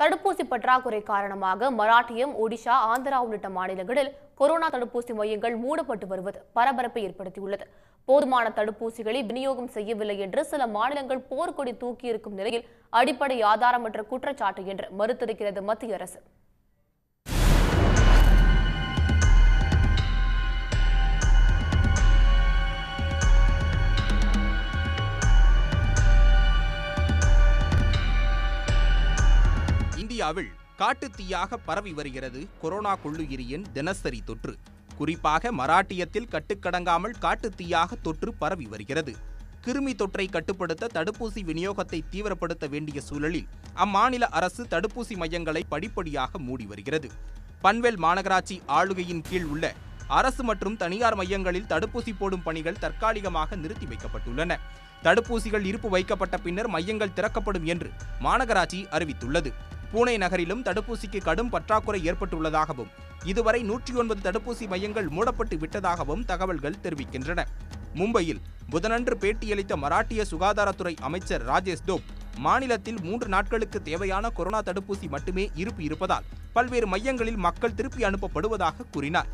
தடுப்பூசி பற்றாக்குறை காரணமாக மராட்டியம் ஒடிஷா ஆந்திரா உள்ளிட்ட மாநிலங்களில் கொரோனா தடுப்பூசி மையங்கள் மூடப்பட்டு வருவது பரபரப்பை ஏற்படுத்தியுள்ளது போதுமான தடுப்பூசிகளை விநியோகம் செய்யவில்லை என்று சில மாநிலங்கள் போர்க்கொடி தூக்கியிருக்கும் நிலையில் அடிப்படை ஆதாரமற்ற குற்றச்சாட்டு என்று மறுத்திருக்கிறது மத்திய அரசு இந்தியாவில் காட்டுத் தீயாக பரவி வருகிறது கொரோனா கொள்ளுயிரியின் தினசரி தொற்று குறிப்பாக மராட்டியத்தில் கட்டுக்கடங்காமல் காட்டுத் தீயாக தொற்று பரவி வருகிறது கிருமி தொற்றை கட்டுப்படுத்த தடுப்பூசி விநியோகத்தை தீவிரப்படுத்த வேண்டிய சூழலில் அம்மாநில அரசு தடுப்பூசி மையங்களை படிப்படியாக மூடி வருகிறது பன்வேல் மாநகராட்சி ஆளுகையின் கீழ் உள்ள அரசு மற்றும் தனியார் மையங்களில் தடுப்பூசி போடும் பணிகள் தற்காலிகமாக நிறுத்தி வைக்கப்பட்டுள்ளன தடுப்பூசிகள் இருப்பு வைக்கப்பட்ட பின்னர் மையங்கள் திறக்கப்படும் என்று மாநகராட்சி அறிவித்துள்ளது பூனே நகரிலும் தடுப்பூசிக்கு கடும் பற்றாக்குறை ஏற்பட்டுள்ளதாகவும் இதுவரை நூற்றி ஒன்பது தடுப்பூசி மையங்கள் மூடப்பட்டு விட்டதாகவும் தகவல்கள் தெரிவிக்கின்றன மும்பையில் புதனன்று பேட்டியளித்த மராட்டிய சுகாதாரத்துறை அமைச்சர் ராஜேஷ் டோப் மாநிலத்தில் மூன்று நாட்களுக்கு தேவையான கொரோனா தடுப்பூசி மட்டுமே இருப்பு இருப்பதால் பல்வேறு மையங்களில் மக்கள் திருப்பி அனுப்பப்படுவதாக கூறினார்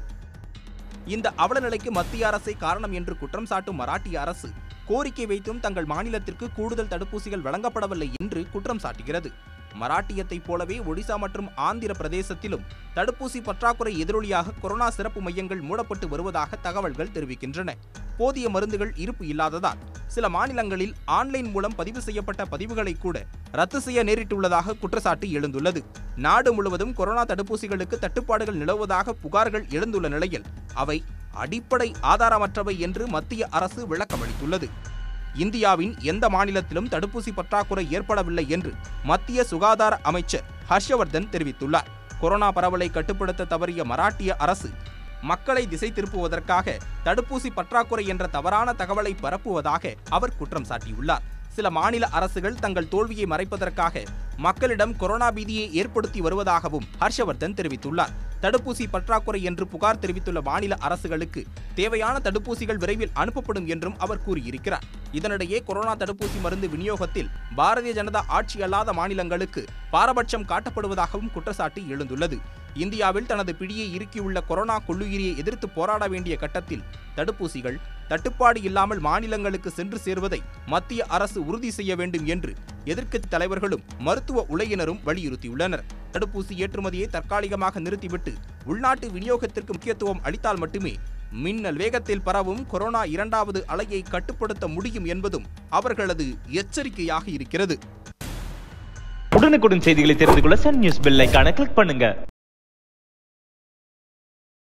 இந்த அவலநிலைக்கு மத்திய அரசே காரணம் என்று குற்றம் சாட்டும் மராட்டிய அரசு கோரிக்கை வைத்தும் தங்கள் மாநிலத்திற்கு கூடுதல் தடுப்பூசிகள் வழங்கப்படவில்லை என்று குற்றம் சாட்டுகிறது மராட்டியத்தைப் போலவே ஒடிசா மற்றும் ஆந்திர பிரதேசத்திலும் தடுப்பூசி பற்றாக்குறை எதிரொலியாக கொரோனா சிறப்பு மையங்கள் மூடப்பட்டு வருவதாக தகவல்கள் தெரிவிக்கின்றன போதிய மருந்துகள் இருப்பு இல்லாததால் சில மாநிலங்களில் ஆன்லைன் மூலம் பதிவு செய்யப்பட்ட பதிவுகளை கூட ரத்து செய்ய நேரிட்டுள்ளதாக குற்றச்சாட்டு எழுந்துள்ளது நாடு முழுவதும் கொரோனா தடுப்பூசிகளுக்கு தட்டுப்பாடுகள் நிலவுவதாக புகார்கள் எழுந்துள்ள நிலையில் அவை அடிப்படை ஆதாரமற்றவை என்று மத்திய அரசு விளக்கமளித்துள்ளது இந்தியாவின் எந்த மாநிலத்திலும் தடுப்பூசி பற்றாக்குறை ஏற்படவில்லை என்று மத்திய சுகாதார அமைச்சர் ஹர்ஷவர்தன் தெரிவித்துள்ளார் கொரோனா பரவலை கட்டுப்படுத்த தவறிய மராட்டிய அரசு மக்களை திசை திருப்புவதற்காக தடுப்பூசி பற்றாக்குறை என்ற தவறான தகவலை பரப்புவதாக அவர் குற்றம் சாட்டியுள்ளார் சில மாநில அரசுகள் தங்கள் தோல்வியை மறைப்பதற்காக மக்களிடம் கொரோனா பீதியை ஏற்படுத்தி வருவதாகவும் ஹர்ஷவர்தன் தெரிவித்துள்ளார் தடுப்பூசி பற்றாக்குறை என்று புகார் தெரிவித்துள்ள மாநில அரசுகளுக்கு தேவையான தடுப்பூசிகள் விரைவில் அனுப்பப்படும் என்றும் அவர் கூறியிருக்கிறார் இதனிடையே கொரோனா தடுப்பூசி மருந்து விநியோகத்தில் பாரதிய ஜனதா ஆட்சி அல்லாத மாநிலங்களுக்கு பாரபட்சம் காட்டப்படுவதாகவும் குற்றச்சாட்டு எழுந்துள்ளது இந்தியாவில் தனது பிடியை இறுக்கியுள்ள கொரோனா கொள்ளுயிரியை எதிர்த்து போராட வேண்டிய கட்டத்தில் தடுப்பூசிகள் தட்டுப்பாடு இல்லாமல் மாநிலங்களுக்கு சென்று சேருவதை மத்திய அரசு உறுதி செய்ய வேண்டும் என்று எதிர்க்கட்சி தலைவர்களும் மருத்துவ உலகினரும் வலியுறுத்தியுள்ளனர் தடுப்பூசி ஏற்றுமதியை தற்காலிகமாக நிறுத்திவிட்டு உள்நாட்டு விநியோகத்திற்கு முக்கியத்துவம் அளித்தால் மட்டுமே மின்னல் வேகத்தில் பரவும் கொரோனா இரண்டாவது அலையை கட்டுப்படுத்த முடியும் என்பதும் அவர்களது எச்சரிக்கையாக இருக்கிறது உடனுக்குடன் செய்திகளை தெரிந்து கொள்ள சன் நியூஸ் பெல் ஐகானை கிளிக் பண்ணுங்க